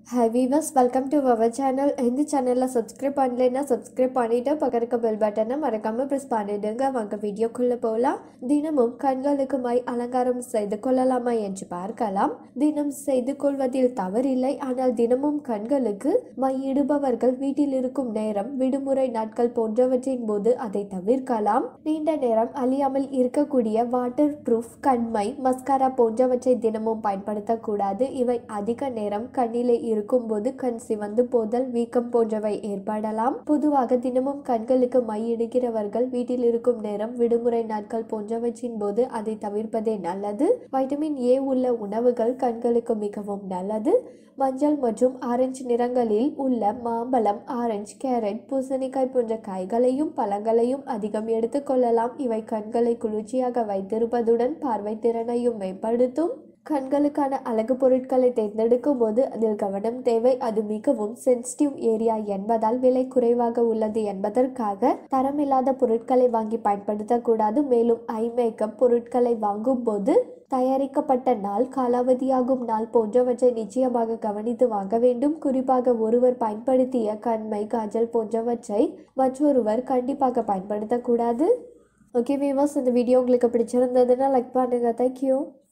high viewers welcome to our channel இந்த சேனலில் subscribe பண்ணலைன்னா சப்ஸ்கிரைப் பண்ணிவிட்டு பக்கத்துக்கு பெல் பட்டனை மறக்காமல் ப்ரெஸ் பண்ணிடுங்க வாங்க வீடியோக்குள்ளே போகலாம் தினமும் கண்களுக்கு மை அலங்காரம் செய்து கொள்ளலாமா என்று பார்க்கலாம் தினம் செய்து கொள்வதில் தவறில்லை ஆனால் தினமும் கண்களுக்கு மை இடுபவர்கள் வீட்டில் இருக்கும் நேரம் விடுமுறை நாட்கள் போன்றவற்றின் போது அதை தவிர்க்கலாம் நீண்ட நேரம் அழியாமல் இருக்கக்கூடிய வாட்டர் ப்ரூஃப் கண்மை மஸ்காரா போன்றவற்றை தினமும் பயன்படுத்தக்கூடாது இவை அதிக நேரம் கண்ணிலே இருக்கும்போது கண் சிவந்து போதல் வீக்கம் போன்றவை ஏற்படலாம் பொதுவாக தினமும் கண்களுக்கு மை இடுகிறவர்கள் வீட்டில் இருக்கும் நேரம் விடுமுறை நாட்கள் போன்றவற்றின் போது அதை தவிர்ப்பதே நல்லது வைட்டமின் ஏ உள்ள உணவுகள் கண்களுக்கு மிகவும் நல்லது மஞ்சள் மற்றும் ஆரஞ்சு நிறங்களில் உள்ள மாம்பழம் ஆரஞ்சு கேரட் பூசணிக்காய் போன்ற காய்களையும் பழங்களையும் அதிகம் எடுத்துக்கொள்ளலாம் இவை கண்களை குளிர்ச்சியாக வைத்திருப்பதுடன் பார்வை திறனையும் மேம்படுத்தும் கண்களுக்கான அழகு பொருட்களை தேர்ந்தெடுக்கும் போது அதில் கவனம் தேவை அது மிகவும் சென்சிட்டிவ் ஏரியா என்பதால் விலை குறைவாக உள்ளது என்பதற்காக தரமில்லாத பொருட்களை வாங்கி பயன்படுத்தக்கூடாது மேலும் ஐ மேக்கப் பொருட்களை வாங்கும் போது தயாரிக்கப்பட்ட நாள் காலாவதியாகும் நாள் போன்றவற்றை நிச்சயமாக கவனித்து வாங்க வேண்டும் குறிப்பாக ஒருவர் பயன்படுத்திய கண்மை காஜல் போன்றவற்றை மற்றொருவர் கண்டிப்பாக பயன்படுத்தக்கூடாது ஓகே வீவர்ஸ் இந்த வீடியோ உங்களுக்கு பிடிச்சிருந்ததுன்னா லைக் பண்ணுங்க தேங்க்யூ